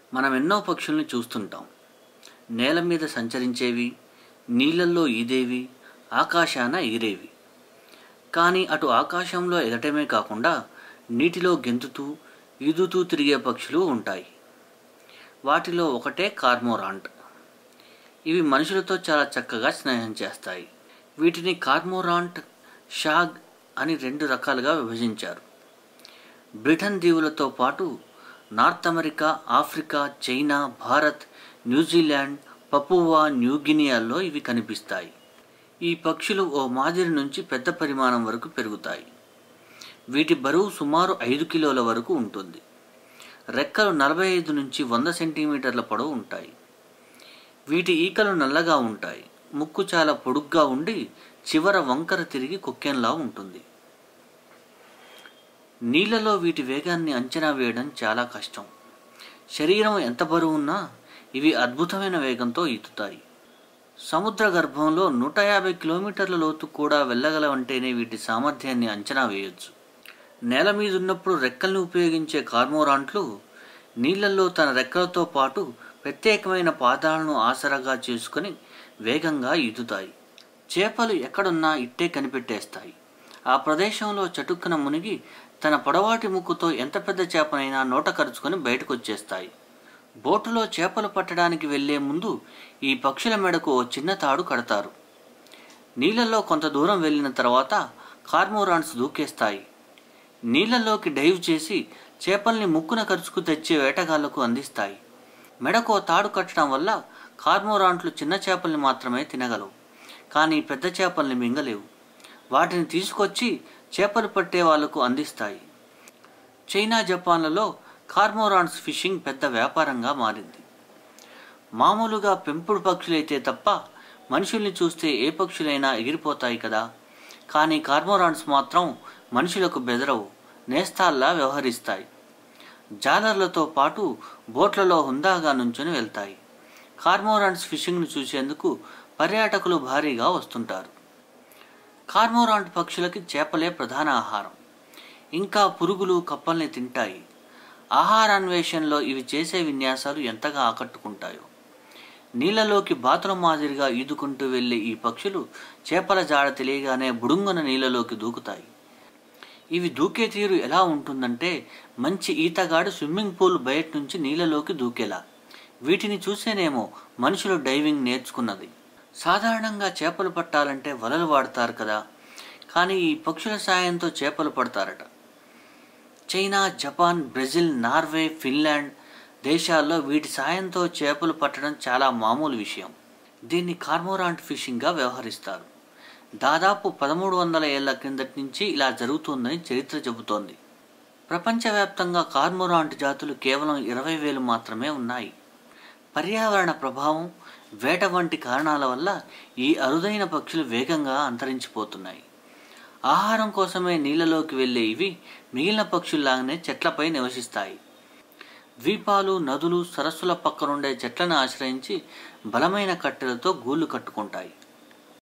మనం ఎన్నో పక్షుల్ని చూస్తుంటాం నేల మీద సంచరించేవి నీళ్ళల్లో ఈదేవి ఆకాశాన ఎగిరేవి కానీ అటు ఆకాశంలో ఎగటమే కాకుండా నీటిలో గెంతుతూ ఈదుతూ తిరిగే పక్షులు ఉంటాయి వాటిలో ఒకటే కార్మోరాంట్ ఇవి మనుషులతో చాలా చక్కగా స్నేహం చేస్తాయి వీటిని కార్మోరాంట్ షాగ్ అని రెండు రకాలుగా విభజించారు బ్రిటన్ దీవులతో పాటు North America Africa China Bharat New Zealand Papua న్యూగినియాల్లో ఇవి కనిపిస్తాయి ఈ పక్షులు ఓ మాదిరి నుంచి పెద్ద పరిమాణం వరకు పెరుగుతాయి వీటి బరువు సుమారు ఐదు కిలోల వరకు ఉంటుంది రెక్కలు నలభై ఐదు నుంచి వంద సెంటీమీటర్ల పొడవు ఉంటాయి వీటి ఈకలు నల్లగా ఉంటాయి ముక్కు చాలా పొడుగ్గా ఉండి చివర వంకర తిరిగి కొక్కెంలా ఉంటుంది నీళ్లలో వీటి వేగాన్ని అంచనా వేయడం చాలా కష్టం శరీరం ఎంత బరువున్నా ఇవి అద్భుతమైన వేగంతో ఈదుతాయి సముద్ర గర్భంలో నూట యాభై కిలోమీటర్ల లోతు కూడా వెళ్ళగలవంటేనే వీటి సామర్థ్యాన్ని అంచనా వేయొచ్చు నేల మీద ఉన్నప్పుడు రెక్కల్ని ఉపయోగించే కార్మోరాంట్లు నీళ్లలో తన రెక్కలతో పాటు ప్రత్యేకమైన పాదాలను ఆసరాగా చేసుకుని వేగంగా ఈదుతాయి చేపలు ఎక్కడున్నా ఇట్టే కనిపెట్టేస్తాయి ఆ ప్రదేశంలో చటుక్కున మునిగి తన పొడవాటి ముక్కుతో ఎంత పెద్ద చేపనైనా నోట కరుచుకొని బయటకు వచ్చేస్తాయి బోటులో చేపలు పట్టడానికి వెళ్లే ముందు ఈ పక్షుల మెడకు ఓ చిన్న తాడు కడతారు నీళ్లలో కొంత దూరం వెళ్ళిన తర్వాత కార్మోరాన్స్ దూకేస్తాయి నీళ్లలోకి డైవ్ చేసి చేపల్ని ముక్కున ఖర్చుకు తెచ్చే వేటగాళ్లకు అందిస్తాయి మెడకు ఓ తాడు కట్టడం వల్ల కార్మోరాంట్లు చిన్న చేపల్ని మాత్రమే తినగలవు కానీ పెద్ద చేపల్ని మింగలేవు వాటిని తీసుకొచ్చి చేపలు పట్టే వాళ్లకు అందిస్తాయి చైనా జపాన్లలో కార్మోరాన్స్ ఫిషింగ్ పెద్ద వ్యాపారంగా మారింది మామూలుగా పెంపుడు పక్షులైతే తప్ప మనుషుల్ని చూస్తే ఏ పక్షులైనా ఎగిరిపోతాయి కదా కానీ కార్మోరాన్స్ మాత్రం మనుషులకు బెదరవు నేస్తాల్లా వ్యవహరిస్తాయి జాలర్లతో పాటు బోట్లలో హుందాగా నుంచుని వెళ్తాయి కార్మోరాన్స్ ఫిషింగ్ను చూసేందుకు పర్యాటకులు భారీగా వస్తుంటారు కార్మోరాంట్ పక్షులకి చేపలే ప్రధాన ఆహారం ఇంకా పురుగులు కప్పల్ని తింటాయి ఆహారాన్వేషణలో ఇవి చేసే విన్యాసాలు ఎంతగా ఆకట్టుకుంటాయో నీళ్ళలోకి బాతుల మాదిరిగా ఈదుకుంటూ వెళ్ళే ఈ పక్షులు చేపల జాడ తెలియగానే బుడుంగున నీళ్ళలోకి దూకుతాయి ఇవి దూకే తీరు ఎలా ఉంటుందంటే మంచి ఈతగాడు స్విమ్మింగ్ పూల్ బయట నుంచి నీళ్ళలోకి దూకేలా వీటిని చూసేనేమో మనుషులు డైవింగ్ నేర్చుకున్నది సాధారణంగా చేపలు పట్టాలంటే వలలు వాడతారు కదా కానీ ఈ పక్షుల సాయంతో చేపలు పడతారట China Japan Brazil Norway Finland దేశాల్లో వీటి సాయంతో చేపలు పట్టడం చాలా మామూలు విషయం దీన్ని కార్మోరాంట్ ఫిషింగ్గా వ్యవహరిస్తారు దాదాపు పదమూడు వందల ఏళ్ల కిందటి నుంచి ఇలా జరుగుతుందని చరిత్ర చెబుతోంది ప్రపంచవ్యాప్తంగా కార్మోరాంట్ జాతులు కేవలం ఇరవై వేలు మాత్రమే ఉన్నాయి పర్యావరణ ప్రభావం వేట వంటి కారణాల వల్ల ఈ అరుదైన పక్షులు వేగంగా అంతరించిపోతున్నాయి ఆహారం కోసమే నీళ్ళలోకి వెళ్ళే ఇవి మిగిలిన పక్షుల్లాగానే చెట్లపై నివసిస్తాయి ద్వీపాలు నదులు సరస్సుల పక్కనుండే చెట్లను ఆశ్రయించి బలమైన కట్టెలతో గూళ్ళు కట్టుకుంటాయి